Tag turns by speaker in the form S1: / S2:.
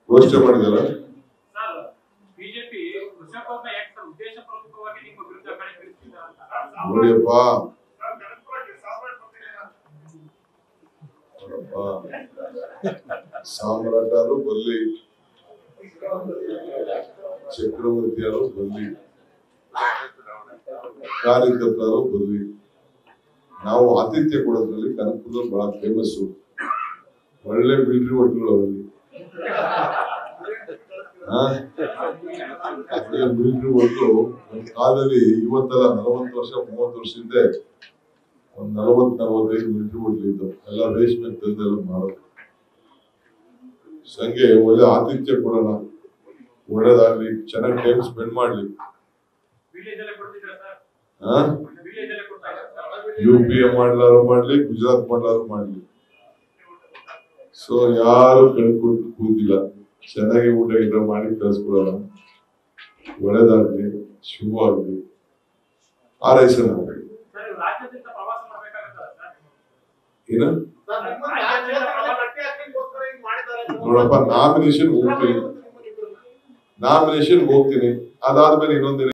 S1: ಘೋಷಣೆ ಮಾಡಿದಾರ
S2: sir BJP Krishak ಅವ್ರನ್ನ ಯಾಕೆ ಸರ್ ಉದ್ದೇಶಪೂರ್ವಕವಾಗಿ ನಿಮ್ಮ ವಿರುದ್ಧ ಕಡೆ ಕಳಿಸ್ತಿದ್ದಾರೆ ಅಂತ
S1: ನೋಡಿಯಪ್ಪ ನೋಡಪ್ಪ ಸಾಮ್ರಾಟರು ಬಲ್ಲಿ ಚಕ್ರವರ್ತಿಯರು ಬಲ್ಲಿ ಕಾರ್ಯಕರ್ತರು ಬಲ್ಲಿ ನಾವು ಆತಿಥ್ಯ ಕೊಡೋದ್ರಲ್ಲಿ ಕನಕಪುರದಲ್ಲಿ ಬಹಳ ಫೇಮಸ್ ಒಳ್ಳೆ ಮಿಲಿಟರಿ ಹೋಟ್ಲುಗಳು ಅವಲ್ಲಿ ಅದೇ ಮಿಲಿಟರಿ ಹೋಟ್ಲು ಒಂದು ಕಾಲದಲ್ಲಿ ಇವತ್ತೆಲ್ಲ ನಲವತ್ತು ವರ್ಷ ಮೂವತ್ತು ವರ್ಷ ಹಿಂದೆ ಒಂದ್ ನಲವತ್ ನಲವತ್ತೈದು ಮಿಲಿಟರಿ ಹೋಟ್ಲ್ ಇದ್ದು ಎಲ್ಲ ರೇಷ್ಮೆ ತಂದೆಲ್ಲ ಮಾಡೋದು ಸಂಗೆ ಒಳ್ಳೆ ಆತಿಥ್ಯ ಕೊಡೋಣ ಒಳ್ಳೇದಾಗ್ಲಿ ಚೆನ್ನಾಗಿ ಟೈಮ್ ಸ್ಪೆಂಡ್ ಮಾಡ್ಲಿ
S2: ವಿಲೇಜ್ ಅಲ್ಲೇ ಕೊಡ್ತಿದ್ರ ಸರ್
S1: ಹಾ
S2: ವಿಲೇಜ್ ಅಲ್ಲೇ ಕೊಡ್ತಾ ಇದ್ದಾರೆ
S1: ಯು ಪಿ ಎ ಮಾಡ್ಲಾರು ಮಾಡ್ಲಿ ಗುಜರಾತ್ ಮಾಡ್ಲಾರು ಮಾಡ್ಲಿ ಸೊ ಯಾರು ಕಣ್ಕೊಟ್ಟು ಕೂತಿಲ್ಲ ಚೆನ್ನಾಗಿ ಊಟ ಗೀಟ ಮಾಡಿ ಕಳ್ಸ್ಕೊಡೋಣ ಒಳ್ಳೇದಾಗ್ಲಿ ಶುಭವಾಗ್ಲಿ ಆರೈಸೋಣ
S2: ಸರ್ ಇವ್ರು ರಾಜ್ಯದಿಂದ ಪ್ರವಾಸ ಮಾಡ್ಬೇಕಾಗತ್ತಲ್ಲ ಸರ್
S1: ಏನ ನೋಡಪ್ಪ ನಾಮಿನೇಷನ್ ಹೋಗ್ತೀನಿ ನಾಮಿನೇಷನ್ ಹೋಗ್ತೀನಿ ಅದಾದ್ಮೇಲೆ ಇನ್ನೊಂದಿನ